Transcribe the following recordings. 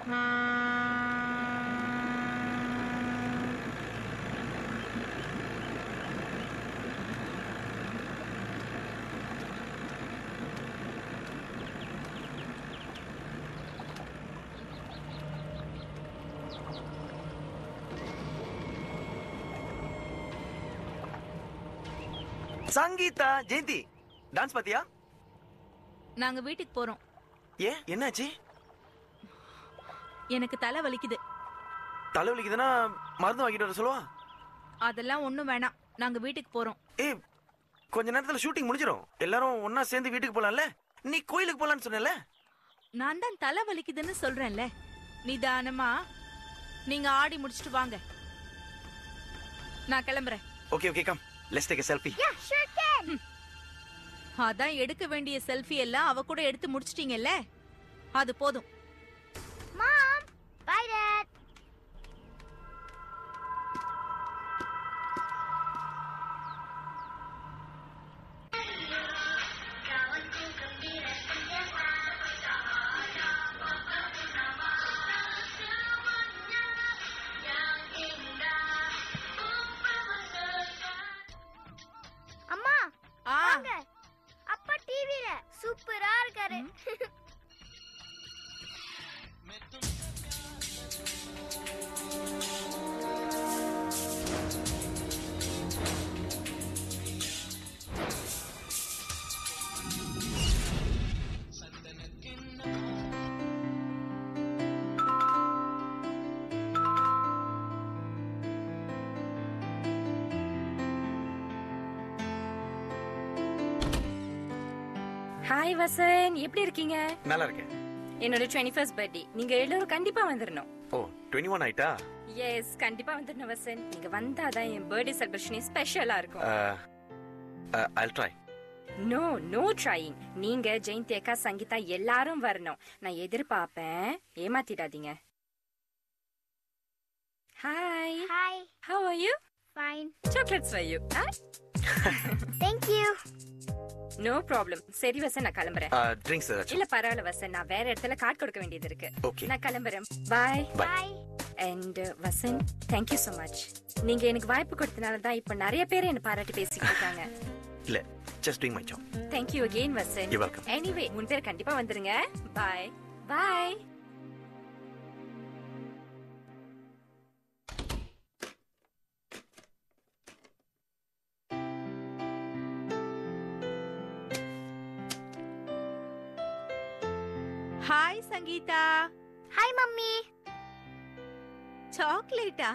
Sangeetha Jayanthi dance பாத்தியா நாங்க வீட்டுக்கு போறோம் ஏன் என்னாச்சு எனக்கு தலை வலிக்குது தலைவலிக்குதுன்னா மருந்து வாங்கிட்டு வர சொல்லுவா அதெல்லாம் ஒண்ணும் வேணாம் நாங்க வீட்டுக்கு போறோம் ஏய் கொஞ்ச நேரத்துல ஷூட்டிங் முடிஞ்சிடும் எல்லாரும் ஒண்ணா சேர்ந்து வீட்டுக்கு போலாம்ல நீ கோயிலுக்கு போலான்னு சொன்னல நான் தான் தலை வலிக்குதுன்னு சொல்றேன்ல நிதானமா நீங்க ஆடி முடிச்சிட்டு வாங்க நான் கிளம்புறேன் okay okay come let's take a selfie Yeah, sure can. அதான் எடுக்க வேண்டிய செல்ஃபி எல்லாம் அவ கூட எடுத்து முடிச்சிட்டீங்கல்ல அது போதும் Mom. Bye, Dad. அம்மா ஆ வாங்க அப்பா டிவில சூப்பரா இருக்காரு ஹாய் வசன் எப்படி இருக்கீங்க நல்லா இருக்கேன் என்னோட டுவெண்ட்டி ஃபர்ஸ்ட் பர்த்டே நீங்க எல்லாரும் கண்டிப்பா வந்துடணும் ஓ டுவெண்ட்டி ஒன் ஆயிட்டா எஸ் கண்டிப்பா வந்துடணும் வசன் நீங்க வந்தாதான் என் பர்த்டே செலிப்ரேஷனே ஸ்பெஷலா இருக்கும் I'll try no no trying நீங்க ஜெயந்தி அக்கா சங்கீதா எல்லாரும் வரணும் நான் எதிர்பார்ப்பேன் ஏமாத்திடாதீங்க hi hi how are you fine chocolates for you thank you no problem சரி வசன் நான் கிளம்புறேன் ட்ரிங்க்ஸ் ஏதாச்சும் இல்ல பரவாயில்ல வசன் நான் வேற இடத்துல கார்டு கொடுக்க வேண்டியது இருக்கு ஓகே நான் கிளம்புறேன் bye Bye. Bye and Vasan thank you so much நீங்க எனக்கு வாய்ப்பு கொடுத்தனால தான் இப்ப நிறைய பேர் என்ன பாராட்டி பேசிக்கிட்டு இருக்காங்க இல்ல just doing my job thank you again Vasan You're welcome. Anyway மூணு பேர் கண்டிப்பா வந்துருங்க bye bye hi Sangeetha hi mummy சாக்லேட்டா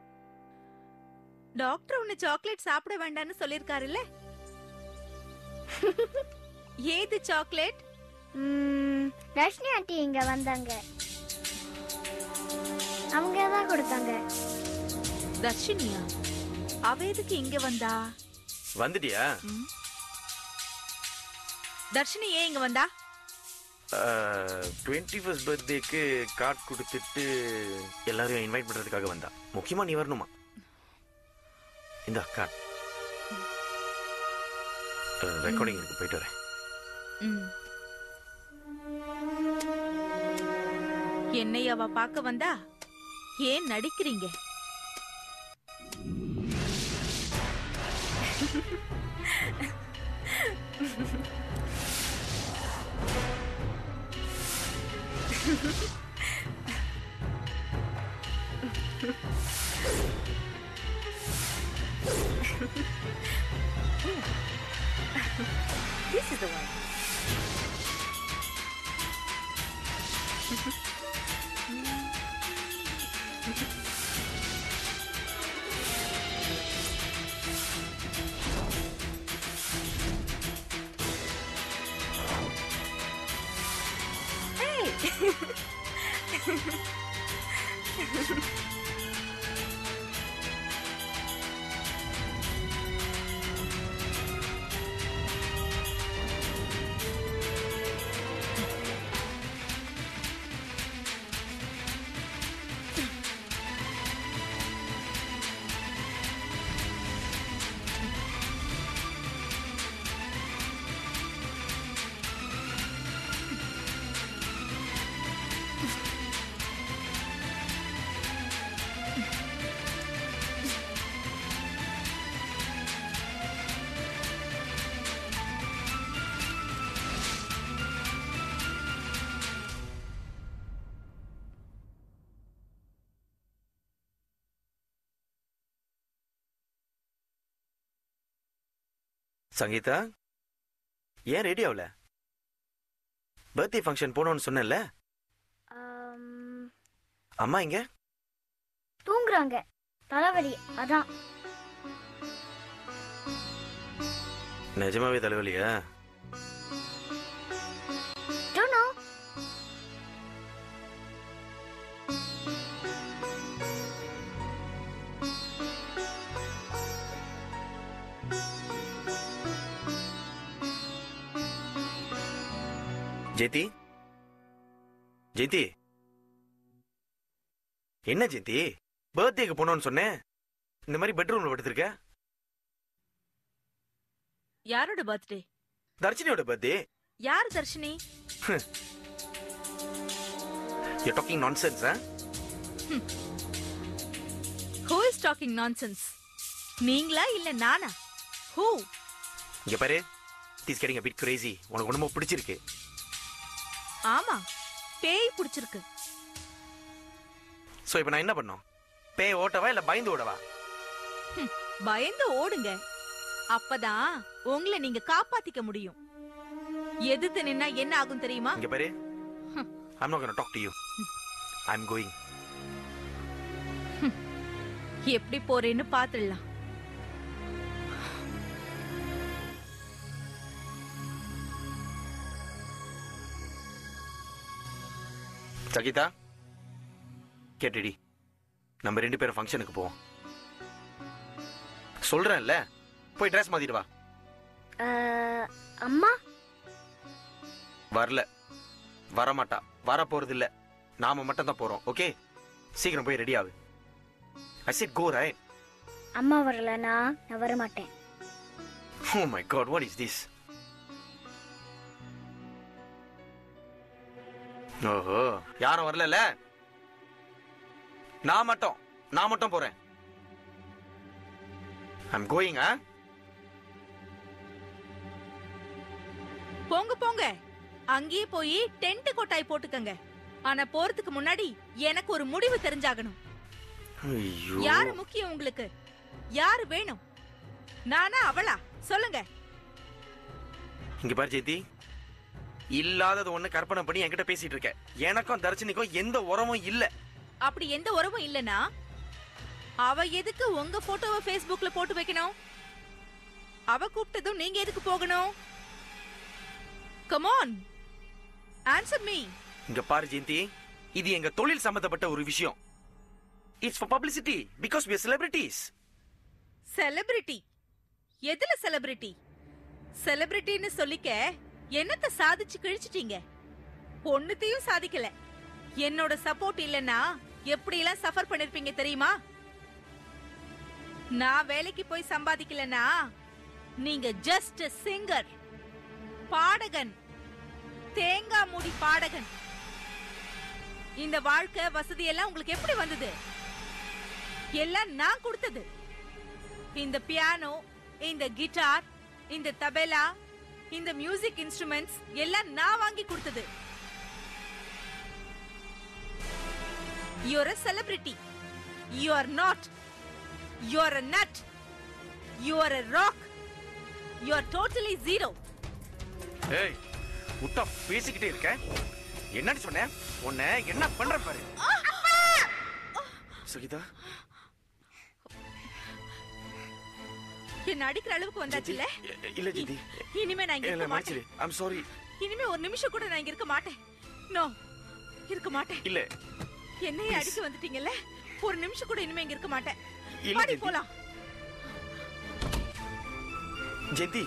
டாக்டர் உன்னை சாக்லேட் சாப்பிட வேண்டாம்னு சொல்லிருக்காருல்ல ஏது சாக்லேட் ம், ரஷ்மி ஆண்டி இங்க வந்தாங்க அவங்க தான் கொடுத்தாங்க தர்ஷினியா அவ எதுக்கு இங்க வந்தா வந்துட்டியா ம்? தர்ஷினி ஏன் இங்க வந்தா டுவெண்ட்டி ஃபர்ஸ்ட் பர்த்டேக்கு கார்டு கொடுத்துட்டு எல்லாரையும் இன்வைட் பண்றதுக்காக வந்தா முக்கியமா நீ வரணுமா இந்த கார்டு ரெக்கார்டிங் இருக்கு போயிட்டு வரேன் ம். என்னை அவ பார்க்க வந்தா ஏன் நடிக்கிறீங்க This is the one. Hey! Sangeetha ஏன் ரெடி ஆகல பர்த்டே ஃபங்க்ஷன் போனோம்னு சொன்னேன்ல ஆம், அம்மா இங்க தூங்குறாங்க தலைவலி அதான் நிஜமாவே தலைவலியா Don't know. ஜெயந்தி ஜெயந்தி என்ன ஜெயந்தி பர்த்டேக்கு போனோம்னு சொன்னேன் இந்த மாதிரி பெட்ரூம்ல படுத்திருக்க யாரோட பர்த்டே தர்ஷினியோட பர்த்டே யார் Dharshini you talking nonsense ah who is talking nonsense நீங்களா இல்ல நானா ஹூ இங்க பாரு தீஸ் கெட்டிங் பிட் கிரேசி உனக்கு ஒண்ணுமோ பிடிச்சிருக்கு ஆமா பேய் பிடிச்சிருக்கு சோ இப்போ நான் என்ன பண்ணோம் பே ஓட்டவா இல்ல பயந்து ஓடவா ஹம், பயந்து ஓடுங்க அப்பதான் உங்களை நீங்க காப்பாத்திக்க முடியும் எதிர்த்து நின்னா என்ன ஆகும் தெரியுமா இங்க பாரு I'm not gonna talk to you I am going எப்படி போறேன்னு பாத்துடலாம் சகிதா கேட்டுடி நம்ம ரெண்டு பேரும் ஃபங்க்ஷனுக்கு போவோம் சொல்றேன்ல போய் ட்ரெஸ் மாத்திட்டு வா Uh, அம்மா வரல வரமாட்டா வர போறது இல்ல நாம மட்டும் தான் போறோம் ஓகே சீக்கிரம் போய் ரெடி ஆகு ஐ செட் கோ ரைட் அம்மா வரலனா நான் வர மாட்டேன் oh my god what is this ஓஹோ யாரும் வரலல நான் மட்டும் நான் மட்டும் போறேன் ஐம் கோயிங் ஆ போங்க போங்க அங்கேயே போய் டென்ட் கொட்டாய் போட்டுக்கங்க ஆனா போறதுக்கு முன்னாடி எனக்கு ஒரு முடிவு தெரிஞ்சாகணும் ஐயோ யாரு முக்கியம் உங்களுக்கு யாரு வேணும் நானா அவளா சொல்லுங்க இங்க பாரு ஜெயந்தி இல்லாதது ஒண்ணு கற்பனை பண்ணி என்கிட்ட பேசிட்டு இருக்க எனக்கும் தர்ஷினிக்கும் எந்த உறவும் இல்ல அப்படி எந்த உறவும் இல்லனா அவ எதுக்கு உங்க போட்டோவை Facebookல போட்டு வைக்கணும் அவ கூப்பிட்டதும் நீங்க எதுக்கு போகணும் கம் ஆன் ஆன்சர் மீ இங்க பாரு ஜெயந்தி இது எங்க தொழில் சம்பந்தப்பட்ட ஒரு விஷயம் it's for publicity because we are celebrities celebrity எதுல செலிபிரிட்டி செலிபிரிட்டின்னு சொல்லிக்க என்னத்த சாதிச்சு கிழிச்சிட்டீங்க ஒண்ணுத்தையும் சாதிக்கல என்னோட சப்போர்ட் இல்லனா எப்படி எல்லாம் சஃபர் பண்ணிருப்பீங்க தெரியுமா நான் வேலைக்கு போய் சம்பாதிக்கலனா நீங்க ஜஸ்ட் சிங்கர் பாடகன் தேங்காய் மூடி பாடகன் இந்த வாழ்க்கை வசதி எல்லாம் உங்களுக்கு எப்படி வந்தது எல்லாம் நான் கொடுத்தது இந்த பியானோ இந்த கிட்டார் இந்த தபேலா இந்த மியூசிக் இன்ஸ்ட்ருமெண்ட்ஸ் எல்லாம் நான் வாங்கி கொடுத்தது you are a celebrity you are not you are a nut you are a rock you are totally zero ஏய் விட்டா பேசிக்கிட்டே இருக்க என்னன்னு சொன்ன உன்னை என்ன பண்ற பாரு சுகிதா என்ன அடிக்கிற அளவுக்கு வந்தாச்சுல்ல இ- இல்ல ஜெயந்தி இனிமே நான் இங்க இல்ல இருக்க மாட்டேன் மன்னிச்சிடு ஐம் சாரி இனிமே ஒரு நிமிஷம் கூட நான் இங்க இருக்க மாட்டேன் நோ இருக்க மாட்டேன் இல்ல என்னையே அடிக்க வந்துட்டீங்கல்ல ஒரு நிமிஷம் கூட இனிமே இங்க இருக்க மாட்டேன் இல்ல வாடி ஜெயந்தி. போலாம் ஜெயந்தி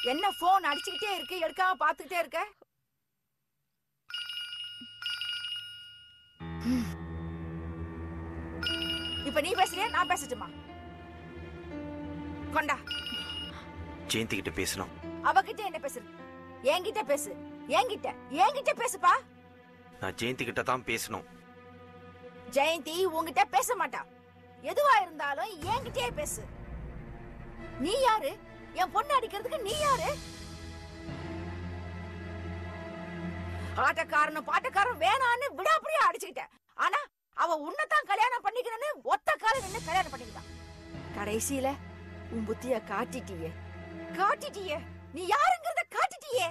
என்ன போன் அடிச்சுக்கிட்டே இருக்கு எடுக்காம பாத்துக்கிட்டே இருக்க ம். இப்ப நீ பேசுறியா நான் பேசட்டுமா கொண்டா ஜெயந்தி கிட்ட பேசணும் அவகிட்ட என்ன பேசுறது என்கிட்ட பேசு என்கிட்ட என்கிட்ட பேசுப்பா நான் ஜெயந்தி கிட்ட தான் பேசணும் ஜெயந்தி உன்கிட்ட பேச மாட்டா எதுவா இருந்தாலும் என்கிட்டயே பேசு நீ யாரு என் பொண்ணு அடிக்கிறதுக்கு நீ யாரு ஆட்டக்காரனும் பாட்டக்காரன் வேணான்னு விடாப்படியா அடிச்சுக்கிட்டேன் ஆனா அவ உன்னைத்தான் கல்யாணம் பண்ணிக்கிறேன்னு ஒத்த காலம் நின்னு கல்யாணம் பண்ணிக்கிட்டான் கடைசியில உன் புத்திய காட்டிட்டியே காட்டிட்டியே நீ யாருங்கிறத காட்டிட்டியே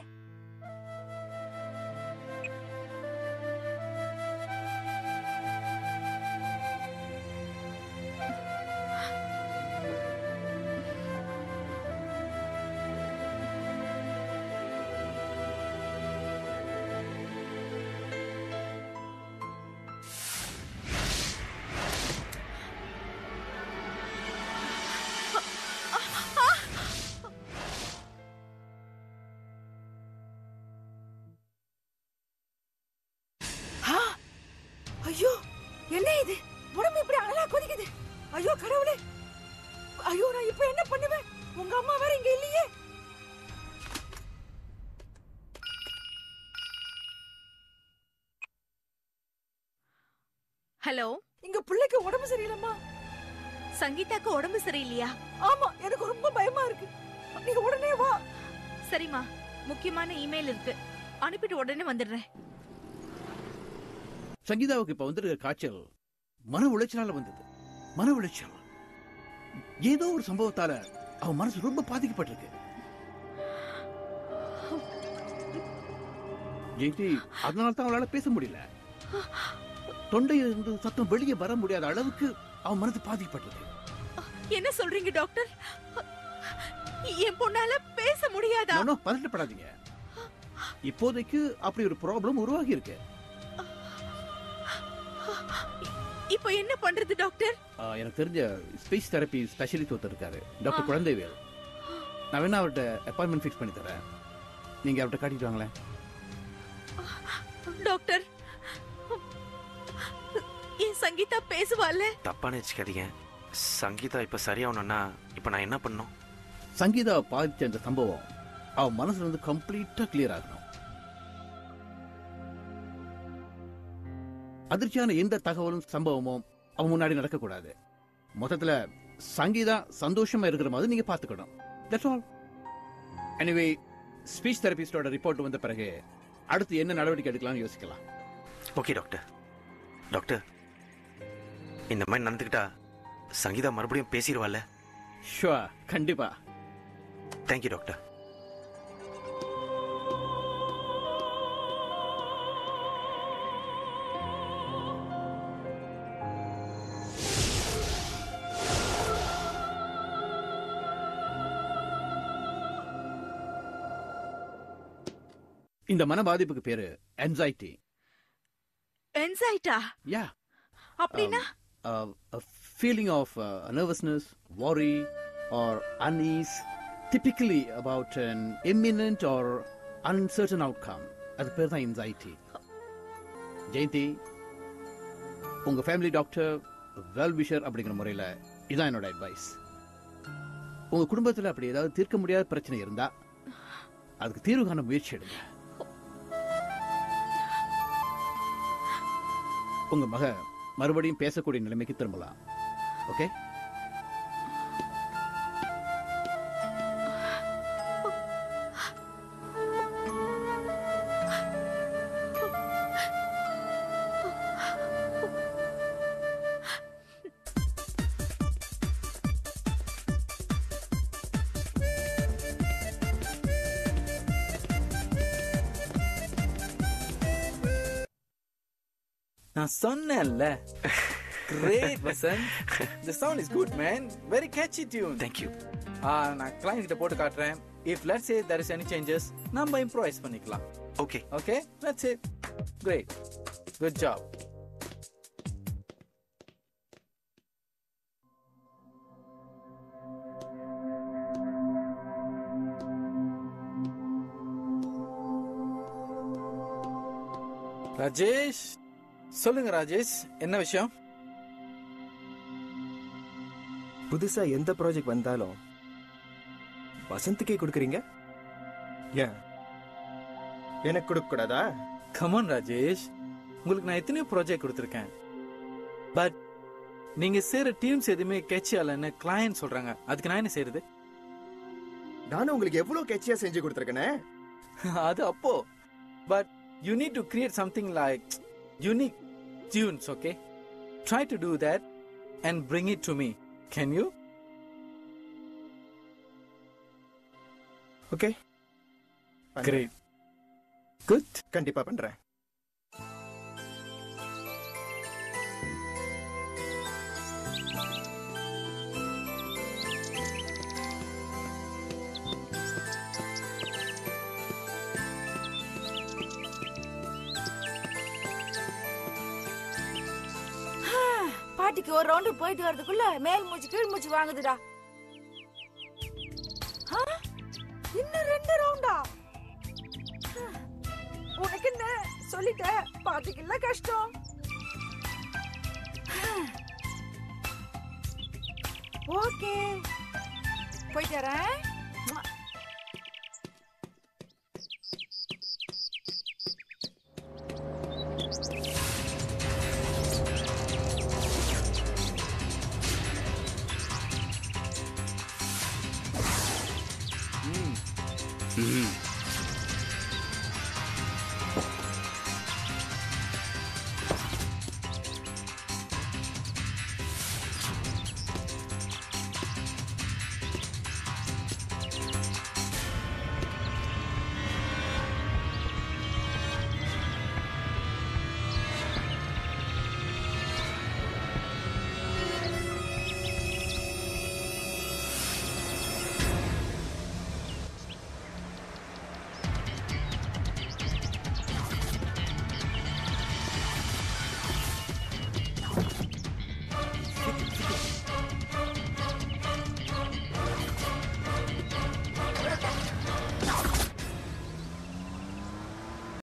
ஆ! ஐயோ என்ன இது உடம்பு இப்படி அனலா கொதிக்குது ஐயோ கடவுளே ஐயோ நான் இப்ப என்ன பண்ணுவேன் உங்க அம்மா வேற இங்க இல்லையே ஹலோ இங்க பிள்ளைக்கு உடம்பு சரியில்லைம்மா சங்கீதாக்கு உடம்பு சரியில்லையா ஆமா எனக்கு ரொம்ப பயமா இருக்கு நீங்க உடனே வா சரிம்மா முக்கியமான இமெயில் இருக்கு அனுப்பிட்டு உடனே வந்துடுறேன் சங்கீதாவுக்கு இப்ப வந்திருக்கிற காய்ச்சல் மன உளைச்சலால வந்தது மன உளைச்சல் ஏதோ ஒரு சம்பவத்தால அவ மனசு ரொம்ப பாதிக்கப்பட்டிருக்கு ஜெயந்தி அதனால தான் அவளால பேச முடியல தொண்டையில இருந்து சத்தம் வெளியே வர முடியாத அளவுக்கு அவன் மனசு பாதிக்கப்பட்டது என்ன சொல்றீங்க டாக்டர் என் பொண்ணால பேச முடியாதா நோ, நோ, பதட்டப்படாதீங்க இப்போதைக்கு அப்படி ஒரு ப்ராப்ளம் உருவாகி இருக்கு இப்போ என்ன பண்றது டாக்டர் ஆ, எனக்கு தெரிஞ்ச ஸ்பீச் தெரப்பி ஸ்பெஷலிஸ்ட் ஒருத்தர் இருக்காரு டாக்டர் குழந்தைவேல் நான் வேணா அவர்கிட்ட அப்பாயின்மெண்ட் ஃபிக்ஸ் பண்ணி தரேன் நீங்க அவர்கிட்ட காட்டிட்டு வாங்களேன் டாக்டர் என் சங்கீதா பேசுவாள்ல தப்பா நினைச்சுக்காதீங்க சங்கீதா இப்ப சரியாகணும்னா இப்ப நான் என்ன பண்ணணும் சங்கீதா பாதிச்ச அந்த சம்பவம் அவ மனசுல இருந்து கம்ப்ளீட்டா கிளியர் ஆகணும் அதிர்ச்சியான எந்த தகவலும் சம்பவமும் அவன் முன்னாடி நடக்கக்கூடாது மொத்தத்துல சங்கீதா சந்தோஷமா இருக்கிற மாதிரி நீங்க பாத்துக்கணும் தட்ஸ் ஆல் எனிவே ஸ்பீச் தெரபிஸ்டோட ரிப்போர்ட் வந்த பிறகு அடுத்து என்ன நடவடிக்கை எடுக்கலாம்னு யோசிக்கலாம் ஓகே டாக்டர் டாக்டர் இந்த மாதிரி நடந்துக்கிட்டா சங்கீதா மறுபடியும் பேசிடுவாள்ல ஷுவா கண்டிப்பா தேங்க்யூ டாக்டர் இந்த மன பாதிப்புக்கு பேரு anxiety என்சைட்டா யா அப்படின்னா uh, a feeling of uh, nervousness, worry, or unease, typically about an imminent or uncertain outcome. அது பேர் தான் anxiety. ஜெயந்தி உங்க ஃபேமிலி டாக்டர் வெல் விஷர் அப்படிங்கிற முறையில் இதான் என்னோட அட்வைஸ் உங்க குடும்பத்தில் அப்படி ஏதாவது தீர்க்க முடியாத பிரச்சனை இருந்தா அதுக்கு தீர்வு காண முயற்சி எடுங்க உங்க மக மறுபடியும் பேசக்கூடிய நிலைமைக்கு திரும்பலாம் ஓகே நான் சொன்னேன்ல great Vasan the sound is good man very catchy tune thank you ah நான் கிளைண்ட் கிட்ட போட்டு காட்டுறேன் if let's say there is any changes நம்ம இம்ப்ரோவைஸ் பண்ணிக்கலாம் okay okay let's it great good job Rajesh சொல்லுங்க ராஜேஷ் என்ன விஷயம் புதுசா எந்த ப்ராஜெக்ட் வந்தாலும் வசந்துக்கே கொடுக்குறீங்க ஏன் எனக்கு கொடுக்க கூடாதா கமான் ராஜேஷ் உங்களுக்கு நான் எத்தனையோ ப்ராஜெக்ட் கொடுத்துருக்கேன் பட் நீங்க சேர டீம்ஸ் எதுவுமே கேட்ச் ஆகலன்னு கிளையன்ட் சொல்றாங்க அதுக்கு நான் என்ன செய்யறது நானும் உங்களுக்கு எவ்வளவு கெச்சியா செஞ்சு கொடுத்துருக்கேனே அது அப்போ but you need to create something like unique tunes okay try to do that and bring it to me can you okay great good கண்டிப்பா பண்றேன் பாட்டிக்கு ஒரு ரவுண்டு போயிட்டு வரதுக்குள்ள மேல் மூச்சு கீழ் மூச்சு வாங்குதுடா ஆ? இன்னும் ரெண்டு ரவுண்டா உனக்கு என்ன சொல்லிட்டேன் பாட்டிக்கு இல்ல கஷ்டம் ஓகே போயிட்டு வரேன் ம்